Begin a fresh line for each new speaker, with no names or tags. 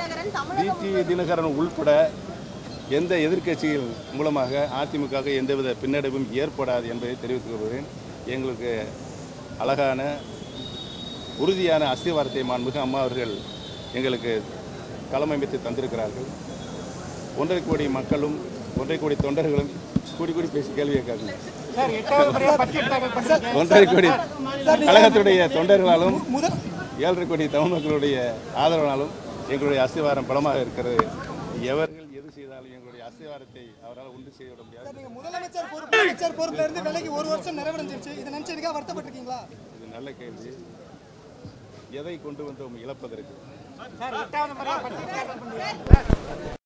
தினகரன் தமிழகம்
DD Dinakaran உள்பட எந்த எதிர்க்கட்சிகள் மூலமாக அதிமுக எந்தவித பின்னடைவும் ஏற்படாது என்பதை தெரிவித்துக் கொள்கிறேன் எங்களுக்கு அழகான உறுதியான அஸ்திவாரத்தை மாண்புக அம்மா அவர்கள் எங்களுக்கு களமமைத்து தந்திருக்கிறார்கள் ஒன்றரை கோடி மக்களும் ஒன்றரை கோடி தொண்டர்களும் கூடி கூடி பேசி கேள்வி கேட்காங்க
சார் எட்டாவது முறையா பட்ஜெட் தாக்கல் பண்ணீங்க
ஒன்றரை கோடி கழகத்துடைய தொண்டர்களாலும்
முதல்
ஏழரை கோடி தமிழ் மக்களுடைய ஆதரவினாலும் எங்களுடைய அஸ்திவாரம் பலமாக இருக்கிறது எவர்கள் எது செய்தாலும் எங்களுடைய அஸ்திவாரத்தை அவரால் உண்டு செய்ய விட முடியாது
நீங்க முதலமைச்சர் பொறுப்பு அமைச்சர் பொறுப்புல இருந்து விலகி ஒரு வருஷம் நிறைவடைஞ்சிருச்சு இதை நினைச்சு இருக்கா வருத்தப்பட்டிருக்கீங்களா
இது நல்ல கேள்வி எதை கொண்டு வந்தோம் இழப்பதற்கு
சார் எட்டாவது முறையா பட்ஜெட் தாக்கல் பண்ணீங்க